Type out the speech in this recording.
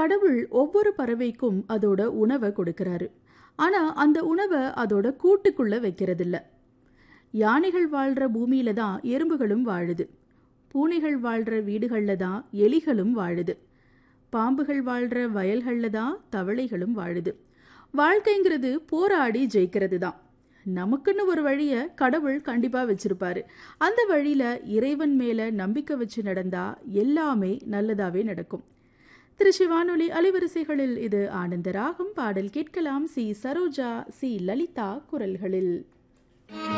கடவுள் ஒவ்வொரு பறவைக்கும் அதோட உணவை கொடுக்கறாரு ஆனா அந்த உணவை அதோட கூட்டுக்குள்ள வைக்கிறதில்ல யானைகள் வாழ்ற பூமியில தான் எறும்புகளும் வாழுது பூனைகள் வாழ்ற வீடுகள்ல தான் எலிகளும் வாழுது பாம்புகள் வாழ்ற வயல்கள்ல தான் தவளைகளும் வாழுது வாழ்க்கைங்கிறது போராடி ஜெயிக்கிறது தான் நமக்குன்னு ஒரு வழியை கடவுள் கண்டிப்பா வச்சிருப்பாரு அந்த வழியில இறைவன் மேல நம்பிக்கை வச்சு நடந்தா எல்லாமே நல்லதாவே நடக்கும் திருச்சி வானொலி அலைவரிசைகளில் இது ஆனந்த ராகம் பாடல் கேட்கலாம் சி சரோஜா சி லலிதா குரல்களில்